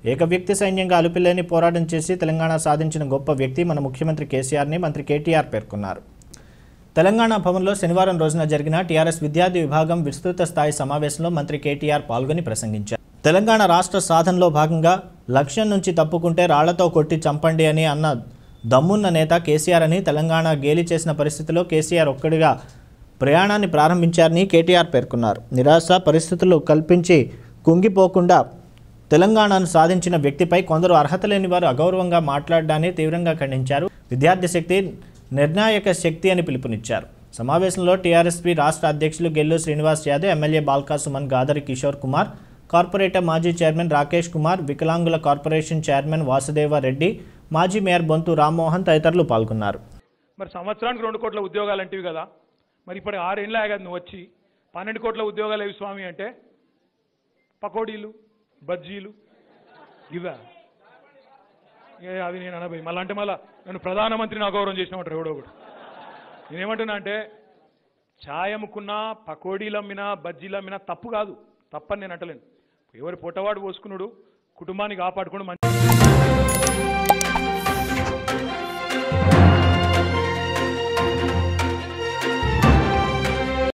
ఏక వ్యక్తి సైన్యంగా అలుపిలేని పోరాటం చేసి తెలంగాణ సాధించిన గొప్ప వ్యక్తి మన ముఖ్యమంత్రి కేసీఆర్ని మంత్రి కేటీఆర్ పేర్కొన్నారు తెలంగాణ భవన్లో శనివారం రోజున జరిగిన టీఆర్ఎస్ విద్యార్థి విభాగం విస్తృత స్థాయి సమావేశంలో మంత్రి కేటీఆర్ పాల్గొని ప్రసంగించారు తెలంగాణ రాష్ట్ర సాధనలో భాగంగా లక్ష్యం నుంచి తప్పుకుంటే రాళ్లతో కొట్టి చంపండి అని అన్న దమ్మున్న నేత కేసీఆర్ అని తెలంగాణ గేలి చేసిన పరిస్థితిలో కేసీఆర్ ఒక్కడిగా ప్రయాణాన్ని ప్రారంభించారని కేటీఆర్ పేర్కొన్నారు నిరాశ పరిస్థితులు కల్పించి కుంగిపోకుండా తెలంగాణను సాధించిన వ్యక్తిపై కొందరు అర్హత లేని వారు అగౌరవంగా మాట్లాడడాన్ని తీవ్రంగా ఖండించారు విద్యార్థి శక్తి నిర్ణాయక శక్తి అని పిలుపునిచ్చారు సమావేశంలో టీఆర్ఎస్పీ రాష్ట్ర అధ్యక్షులు గెల్లు శ్రీనివాస్ యాదవ్ ఎమ్మెల్యే బాల్కా సుమన్ గాదరి కిషోర్ కుమార్ కార్పొరేటర్ మాజీ చైర్మన్ రాకేష్ కుమార్ వికలాంగుల కార్పొరేషన్ చైర్మన్ వాసుదేవ రెడ్డి మాజీ మేయర్ బొంతు రామ్మోహన్ తదితరులు పాల్గొన్నారు మరి సంవత్సరానికి రెండు కోట్ల ఉద్యోగాలు అంటివి కదా మరి ఇప్పుడు ఆరేళ్ళే కదా నువ్వు వచ్చి పన్నెండు కోట్ల ఉద్యోగాలు ఏవి స్వామి అంటే పకోడీలు బజ్జీలు ఇవా ఏ అవి నేను అనబోయి మళ్ళీ అంటే మళ్ళీ నన్ను ప్రధానమంత్రిని అగౌరవం చేసినట్టు ఎవడో ఒకడు నేనేమంటున్నా అంటే ఛాయ్ అమ్ముకున్నా పకోడీలు అమ్మినా బజ్జీలు అమ్మినా తప్పు కాదు తప్పని నేను అంటలేను ఎవరి పొట్టవాడు పోసుకున్నాడు కుటుంబాన్ని కాపాడుకుని మంచి